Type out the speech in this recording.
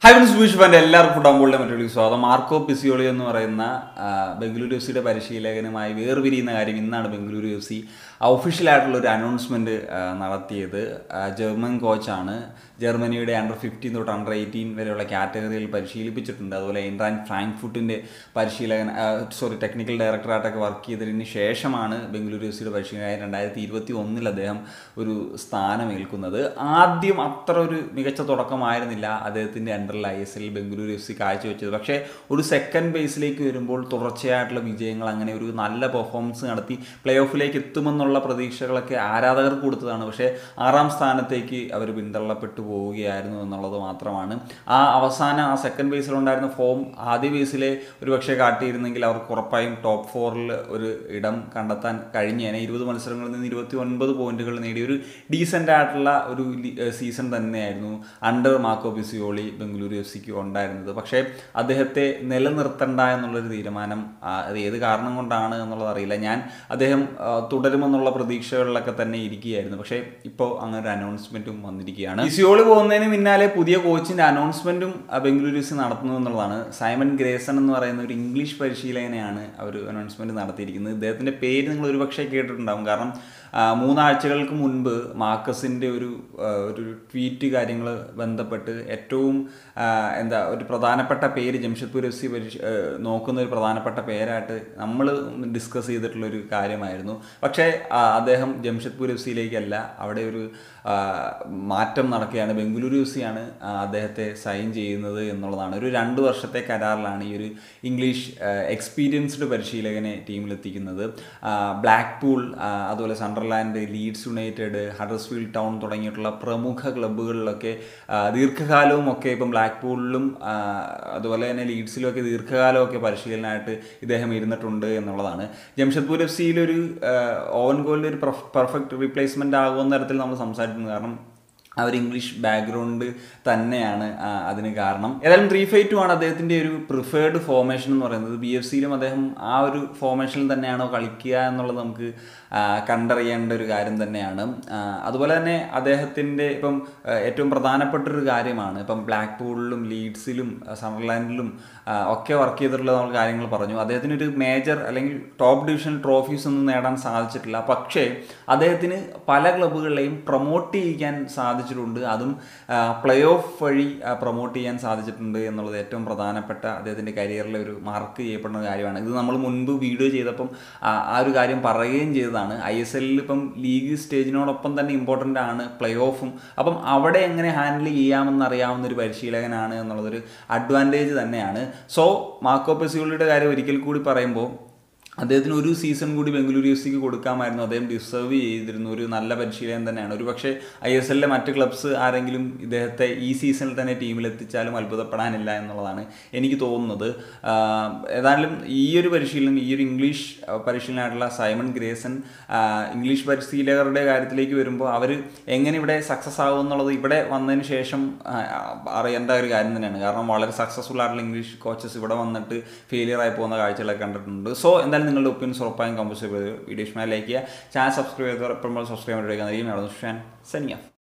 hi friends wish ഫാൻ്റെ എല്ലാവർക്കും ഫുട്ബോളിലെ മറ്റൊരു സ്വാഗതം മാർക്കോ പിസിയോളി എന്ന് പറയുന്ന ആ, ബംഗളൂരു എഫ് സിയുടെ പരിശീലകനുമായി വേർപിരിയുന്ന കാര്യം ഇന്നാണ് ബംഗളൂരു എഫ് സി ഒഫീഷ്യലായിട്ടുള്ള ഒരു അനൗൺസ്മെൻറ്റ് നടത്തിയത് ആ, ജർമ്മൻ കോച്ചാണ് ജർമ്മനിയുടെ അണ്ടർ ഫിഫ്റ്റീൻ തൊട്ട് അണ്ടർ എയ്റ്റീൻ വരെയുള്ള കാറ്റഗറിയിൽ പരിശീലിപ്പിച്ചിട്ടുണ്ട് അതുപോലെ ഇൻട്രാൻ ഫ്രാങ്ക്ഫുട്ടിൻ്റെ പരിശീലകൻ സോറി ടെക്നിക്കൽ ഡയറക്ടറായിട്ടൊക്കെ വർക്ക് ചെയ്തതിന് ശേഷമാണ് ബംഗളൂരു എഫ് സിയുടെ പരിശീലകനായി രണ്ടായിരത്തി ഇരുപത്തി ഒന്നിൽ അദ്ദേഹം ഒരു സ്ഥാനമേൽക്കുന്നത് ആദ്യം അത്ര ഒരു മികച്ച തുടക്കമായിരുന്നില്ല അദ്ദേഹത്തിൻ്റെ അണ്ടറിൽ I S L Bengaluru F C കാഴ്ചവെച്ചത് പക്ഷേ ഒരു സെക്കൻഡ് ബേസിലേക്ക് വരുമ്പോൾ തുടർച്ചയായിട്ടുള്ള വിജയങ്ങൾ അങ്ങനെ ഒരു നല്ല പെർഫോമൻസ് നടത്തി പ്ലേ ഓഫിലേക്ക് എത്തുമെന്നുള്ള പ്രതീക്ഷകളൊക്കെ ആരാധകർക്ക് കൊടുത്തതാണ് പക്ഷേ ആറാം സ്ഥാനത്തേക്ക് അവർ പിന്തള്ളപ്പെട്ടു പോവുകയായിരുന്നു എന്നുള്ളത് മാത്രമാണ് ആ അവസാന ആ സെക്കൻഡ് ബേസിലുണ്ടായിരുന്ന ഫോം ആദ്യ ബേസിലെ ഒരു പക്ഷേ കാട്ടിയിരുന്നെങ്കിൽ അവർക്ക് ഉറപ്പായും ടോപ്പ് ഫോറിൽ ഒരു ഇടം കണ്ടെത്താൻ കഴിഞ്ഞേനെ ഇരുപത് മത്സരങ്ങളിൽ നിന്ന് ഇരുപത്തി ഒൻപത് പോയിന്റുകൾ നേടിയ ഒരു ഡീസൻ്റ് ആയിട്ടുള്ള ഒരു സീസൺ തന്നെയായിരുന്നു under Marco Pezzaiuoli Bengaluru F സിക്ക് ഉണ്ടായിരുന്നത് പക്ഷേ അദ്ദേഹത്തെ നിലനിർത്തണ്ട എന്നുള്ളൊരു തീരുമാനം ആ, അത് ഏത് കാരണം കൊണ്ടാണ് എന്നുള്ളത് അറിയില്ല ഞാൻ അദ്ദേഹം ആ, തുടരുമെന്നുള്ള പ്രതീക്ഷകളിലൊക്കെ തന്നെ ഇരിക്കുകയായിരുന്നു പക്ഷേ ഇപ്പോൾ അങ്ങനെ ഒരു അനൗൺസ്മെൻറ്റും വന്നിരിക്കുകയാണ് ബിസിയോളി പോകുന്നതിന് പിന്നാലെ പുതിയ കോച്ചിൻ്റെ അനൗൺസ്മെൻറ്റും ബംഗളൂരു എഫ് സി നടത്തുന്നു എന്നുള്ളതാണ് സൈമൺ ഗ്രേസൺ എന്ന് പറയുന്ന ഒരു ഇംഗ്ലീഷ് പരിശീലകനെയാണ് അവർ അനൗൺസ്മെൻറ്റ് നടത്തിയിരിക്കുന്നത് ഇദ്ദേഹത്തിൻ്റെ പേര് നിങ്ങൾ ഒരുപക്ഷെ കേട്ടിട്ടുണ്ടാകും കാരണം ആ, മൂന്നാഴ്ചകൾക്ക് മുൻപ് മാർക്കസിൻ്റെ ഒരു ആ, ഒരു ട്വീറ്റ് കാര്യങ്ങൾ ബന്ധപ്പെട്ട് ഏറ്റവും ആ, എന്താ ഒരു പ്രധാനപ്പെട്ട പേര് ജംഷഡ്പൂർ എഫ് സി പരിശ ആ, നോക്കുന്ന ഒരു പ്രധാനപ്പെട്ട പേരായിട്ട് നമ്മൾ ഡിസ്കസ് ചെയ്തിട്ടുള്ളൊരു കാര്യമായിരുന്നു പക്ഷേ ആ, അദ്ദേഹം ജംഷഡ്പൂർ എഫ് സിയിലേക്കല്ല അവിടെ ഒരു ആ, മാറ്റം നടക്കുകയാണ് ബംഗളൂരു എഫ് സിയാണ് ആ, അദ്ദേഹത്തെ സൈൻ ചെയ്യുന്നത് എന്നുള്ളതാണ് ഒരു രണ്ട് വർഷത്തെ കരാറിലാണ് ഈ ഒരു ഇംഗ്ലീഷ് എക്സ്പീരിയൻസ്ഡ് പരിശീലകനെ ടീമിലെത്തിക്കുന്നത് ബ്ലാക്ക് പൂൾ അതുപോലെ Sunderland Leeds United Huddersfield Town തുടങ്ങിയിട്ടുള്ള പ്രമുഖ ക്ലബ്ബുകളിലൊക്കെ ആ, ദീർഘകാലവും ഒക്കെ ഇപ്പം ബ്ലാക്ക് പൂളിലും ആ, അതുപോലെ തന്നെ ലീഡ്സിലും ഒക്കെ ദീർഘകാലമൊക്കെ പരിശീലനമായിട്ട് ഇദ്ദേഹം ഇരുന്നിട്ടുണ്ട് എന്നുള്ളതാണ് ജംഷഡ്പൂർ എഫ് സിയിലൊരു ഓവൻ ഗോളിൽ ഒരു പെർഫെക്റ്റ് റീപ്ലേസ്മെൻ്റ് ആകുമെന്ന തരത്തിൽ നമ്മൾ സംസാരിക്കുന്നത് കാരണം ആ ഒരു ഇംഗ്ലീഷ് ബാക്ക്ഗ്രൗണ്ട് തന്നെയാണ് ആ, അതിന് കാരണം ഏതായാലും ത്രീ ഫൈവ് ടു ആണ് അദ്ദേഹത്തിൻ്റെ ഒരു പ്രിഫേർഡ് ഫോർമേഷൻ എന്ന് പറയുന്നത് ബി എഫ് സിയിലും അദ്ദേഹം ആ ഒരു ഫോർമേഷനിൽ തന്നെയാണോ കളിക്കുക എന്നുള്ളത് നമുക്ക് ആ, കണ്ടറിയേണ്ട ഒരു കാര്യം തന്നെയാണ് ആ, അതുപോലെ തന്നെ അദ്ദേഹത്തിൻ്റെ ഇപ്പം ആ, ഏറ്റവും പ്രധാനപ്പെട്ട ഒരു കാര്യമാണ് ഇപ്പം ബ്ലാക്ക് പൂളിലും ലീഡ്സിലും സണ്ടർലാൻഡിലും ആ, ഒക്കെ വർക്ക് ചെയ്തിട്ടുള്ള നമ്മൾ കാര്യങ്ങൾ പറഞ്ഞു അദ്ദേഹത്തിന് ഒരു മേജർ അല്ലെങ്കിൽ ടോപ്പ് ഡിവിഷൻ ട്രോഫീസ് ഒന്നും നേടാൻ സാധിച്ചിട്ടില്ല പക്ഷേ അദ്ദേഹത്തിന് പല ക്ലബ്ബുകളിലെയും പ്രൊമോട്ട് ചെയ്യിക്കാൻ സാധിച്ചിട്ടുണ്ട് അതും പ്ലേ ഓഫ് വഴി പ്രൊമോട്ട് ചെയ്യാൻ സാധിച്ചിട്ടുണ്ട് എന്നുള്ളത് ഏറ്റവും പ്രധാനപ്പെട്ട അദ്ദേഹത്തിൻ്റെ കരിയറിലെ ഒരു മാർക്ക് ചെയ്യപ്പെടുന്ന കാര്യമാണ് ഇത് നമ്മൾ മുൻപ് വീഡിയോ ചെയ്തപ്പം ആ ആ ഒരു കാര്യം പറയുകയും ചെയ്തതാണ് ഐ എസ് എല്ലിൽ ഇപ്പം ലീഗ് സ്റ്റേജിനോടൊപ്പം തന്നെ ഇമ്പോർട്ടൻ്റ് ആണ് പ്ലേ ഓഫും അപ്പം അവിടെ എങ്ങനെ ഹാൻഡിൽ ചെയ്യാമെന്ന് അറിയാവുന്ന ഒരു പരിശീലകനാണ് എന്നുള്ളതൊരു അഡ്വാൻറ്റേജ് തന്നെയാണ് സോ മാർക്കോ പെസിയോളിയുടെ കാര്യം ഒരിക്കൽ കൂടി പറയുമ്പോൾ അദ്ദേഹത്തിന് ഒരു സീസൺ കൂടി ബംഗളൂരു എഫ് സിക്ക് കൊടുക്കാമായിരുന്നു അദ്ദേഹം ഡിസേർവ് ചെയ്തിരുന്നു ഒരു നല്ല പരിശീലകൻ തന്നെയാണ് ഒരു പക്ഷേ ഐ എസ് എല്ലിലെ മറ്റ് ക്ലബ്സ് ആരെങ്കിലും ഇദ്ദേഹത്തെ ഈ സീസണിൽ തന്നെ ടീമിൽ എത്തിച്ചാലും അത്ഭുതപ്പെടാനില്ല എന്നുള്ളതാണ് എനിക്ക് തോന്നുന്നത് ആഹ് ഏതായാലും ഈ ഒരു പരിശീലനം ഈ ഒരു ഇംഗ്ലീഷ് പരിശീലനമായിട്ടുള്ള സൈമൺ ഗ്രേസൺ ആഹ് ഇംഗ്ലീഷ് പരിശീലകരുടെ കാര്യത്തിലേക്ക് വരുമ്പോൾ അവർ എങ്ങനെ ഇവിടെ സക്സസ് ആകും എന്നുള്ളത് ഇവിടെ വന്നതിന് ശേഷം ആഹ് അറിയേണ്ട ഒരു കാര്യം തന്നെയാണ് കാരണം വളരെ സക്സസ്ഫുൾ ആയിട്ടുള്ള ഇംഗ്ലീഷ് കോച്ചസ് ഇവിടെ വന്നിട്ട് ഫെയിലിയർ ആയി പോകുന്ന കാഴ്ചകളൊക്കെ കണ്ടിട്ടുണ്ട് സോ എന്തായാലും നിങ്ങളുടെ ഒപ്പീനിയൻസ് ഉറപ്പായും കമ്പോസ് ചെയ്ത് വീഡിയോ ഇഷ്ടമായി ലൈക്ക് ചെയ്യുക ചാനൽ സബ്സ്ക്രൈബ് ചെയ്തവർ എപ്പോഴും സബ്സ്ക്രൈബ് ചെയ്തിരിക്കുന്ന സനിയ